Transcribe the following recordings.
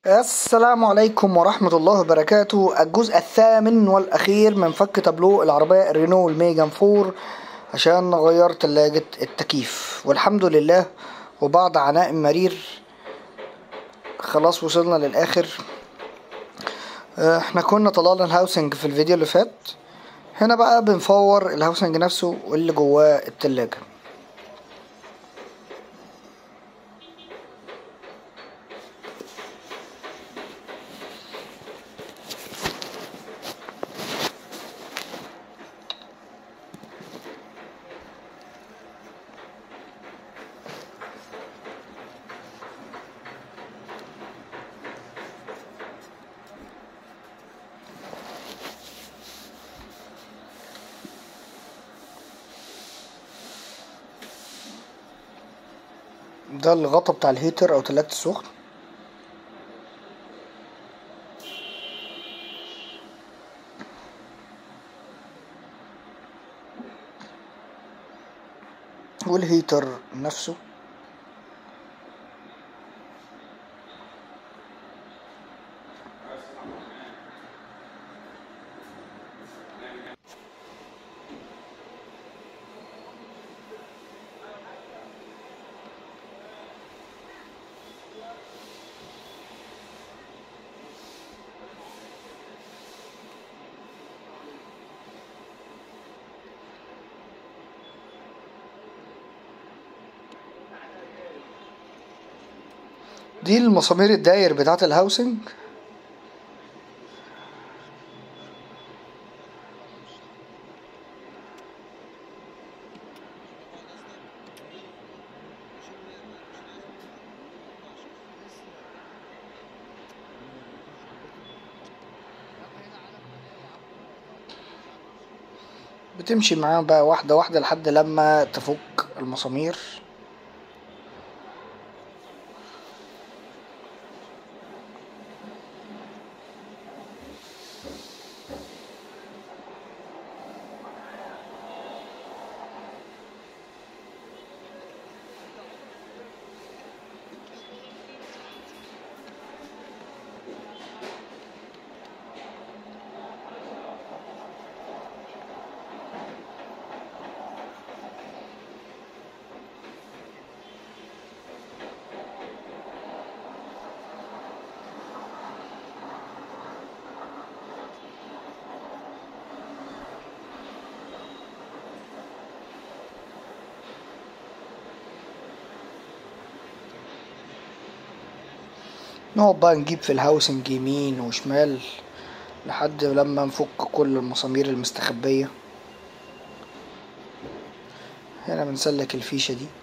السلام عليكم ورحمة الله وبركاته الجزء الثامن والأخير من فك تابلو العربية رينو الميجان فور عشان نغير تلاجة التكييف والحمد لله وبعد عناء مرير خلاص وصلنا للآخر احنا كنا طلعنا الهاوسنج في الفيديو اللي فات هنا بقى بنفور الهاوسنج نفسه واللي جواه التلاجة ده الغطا بتاع الهيتر او تلاجة السخن والهيتر نفسه دي المسامير الداير بتاعة الهاوسنج بتمشي معاه بقى واحدة واحدة لحد لما تفك المسامير نقعد بقى نجيب في الهاوسنج يمين وشمال لحد لما نفك كل المسامير المستخبية هنا بنسلك الفيشة دي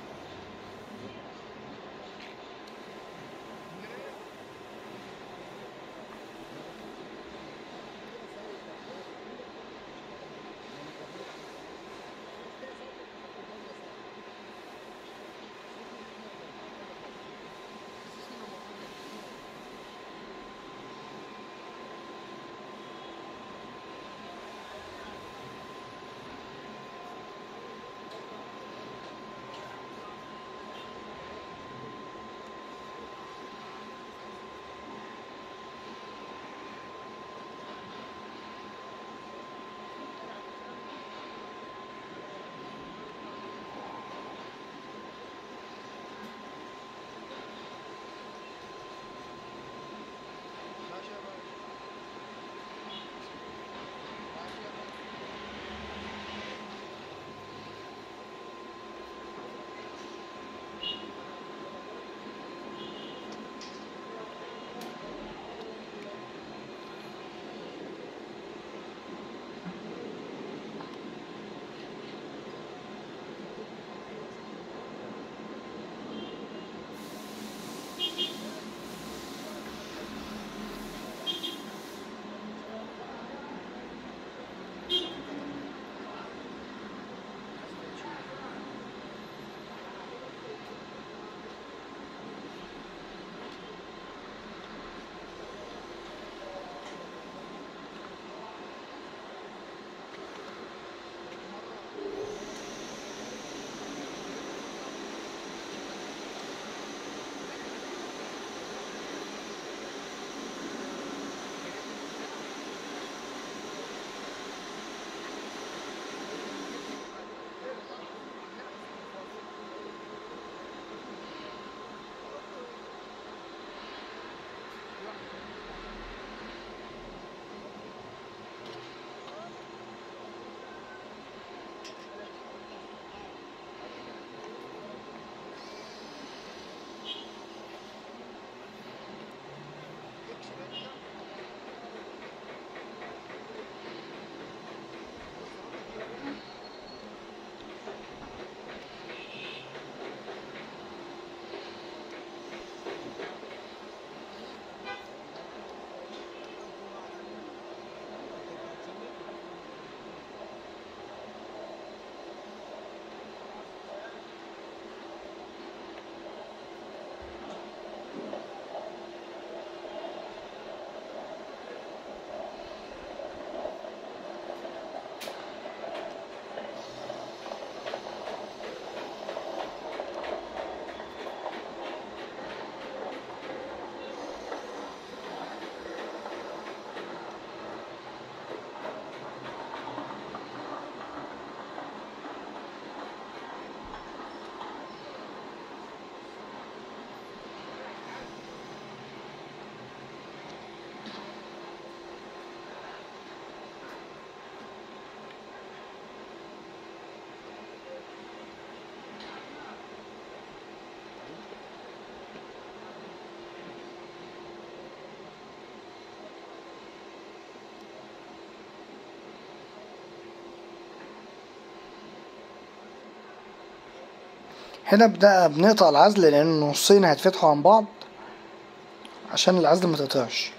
هنا بدا بنقطع العزل لان النصين هيتفتحوا عن بعض عشان العزل ما تقطعش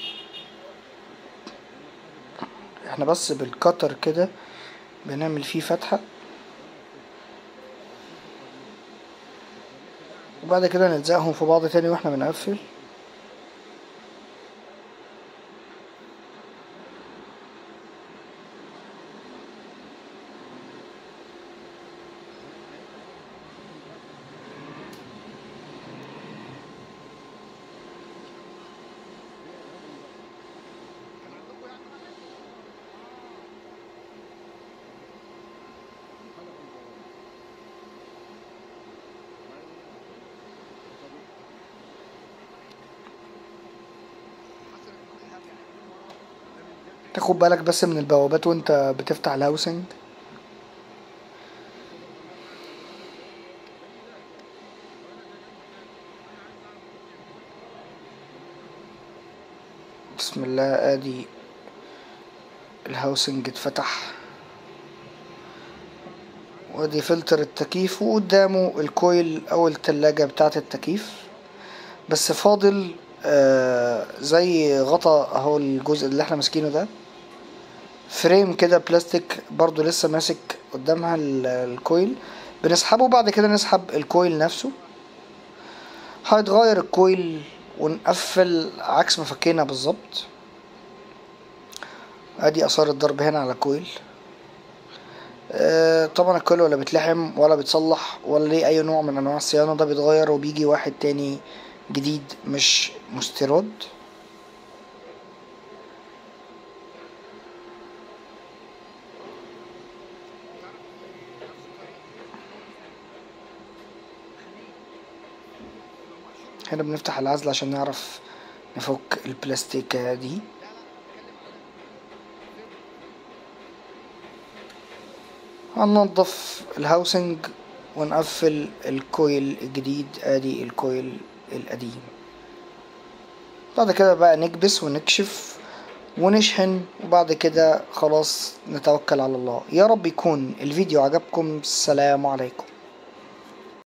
احنا بس بالكتر كده بنعمل فيه فتحة وبعد كده نلزقهم في بعض تاني واحنا بنقفل تاخد بالك بس من البوابات وانت بتفتح الهاوسنج بسم الله ادي الهاوسنج اتفتح وادي فلتر التكييف وقدامه الكويل او التلاجة بتاعة التكييف بس فاضل آه زي غطا اهو الجزء اللي احنا ماسكينه ده فريم كده بلاستيك برضو لسه ماسك قدامها ال- الكويل بنسحبه بعد كده نسحب الكويل نفسه هيتغير الكويل ونقفل عكس ما فكينا بالظبط ادي اثار الضرب هنا على الكويل آه، طبعا الكويل ولا بيتلحم ولا بيتصلح ولا ليه اي نوع من انواع الصيانه ده بيتغير وبيجي واحد تاني جديد مش مستيراد هنا بنفتح العزل عشان نعرف نفك البلاستيكة دي هننضف الهاوسنج ونقفل الكويل الجديد ادي الكويل القديم بعد كده بقى نكبس ونكشف ونشحن وبعد كده خلاص نتوكل على الله يا رب يكون الفيديو عجبكم السلام عليكم